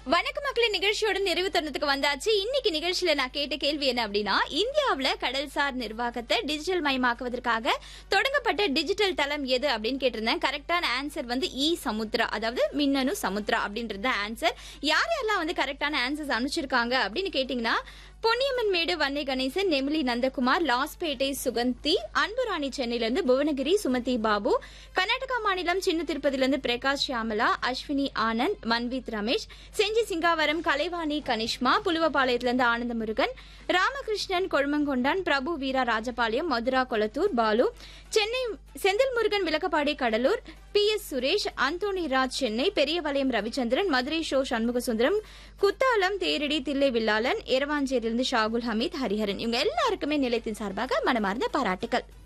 வணக்க மக்களின் நிகழ்ச்சியோட நிறைவு தருணத்துக்கு வந்தாச்சு இன்னைக்கு நிகழ்ச்சியில நான் கேட்ட கேள்வி என்ன அப்படின்னா இந்தியாவுல கடல்சார் நிர்வாகத்தை டிஜிட்டல் மயமாக்குவதற்காக தொடங்கப்பட்ட டிஜிட்டல் தளம் எது அப்படின்னு கேட்டிருந்தேன் கரெக்டான ஆன்சர் வந்து இ சமுத்ரா அதாவது மின்னணு சமுத்ரா அப்படின்றது ஆன்சர் யார் யாரெல்லாம் வந்து கரெக்டான ஆன்சர்ஸ் அனுப்பிச்சிருக்காங்க அப்படின்னு கேட்டீங்கன்னா பொன்னியம்மன் மேடு வன்னை கணேசன் நெமிலி நந்தகுமார் லாஸ்பேட்டை சுகந்தி அன்புராணி சென்னையிலிருந்து புவனகிரி சுமதி பாபு கர்நாடகா மாநிலம் சின்ன திருப்பதியிலிருந்து பிரகாஷ் ஷியாமலா அஸ்வினி ஆனந்த் மன்வித் ரமேஷ் செஞ்சி சிங்காவரம் கலைவாணி கனிஷ்மா புலுவபாளையத்திலிருந்து ஆனந்த முருகன் ராமகிருஷ்ணன் கொழுமங்கொண்டான் பிரபு வீரா ராஜபாளையம் மதுரா கொளத்தூர் பாலு சென்னை செந்தில் முருகன் விளக்கப்பாடி கடலூர் பி எஸ் சுரேஷ் அந்தோணி ராஜ் சென்னை பெரியவளையம் ரவிச்சந்திரன் மதுரை ஷோ சண்முகசுந்தரம் குத்தாலம் தேரடி தில்லை வில்லாளன் எரவாஞ்சேரியிலிருந்து ஷாகுல் ஹமீத் ஹரிஹரன் இவங்க எல்லாருக்குமே நிலையத்தின் சார்பாக மனமார்ந்த பாராட்டுகள்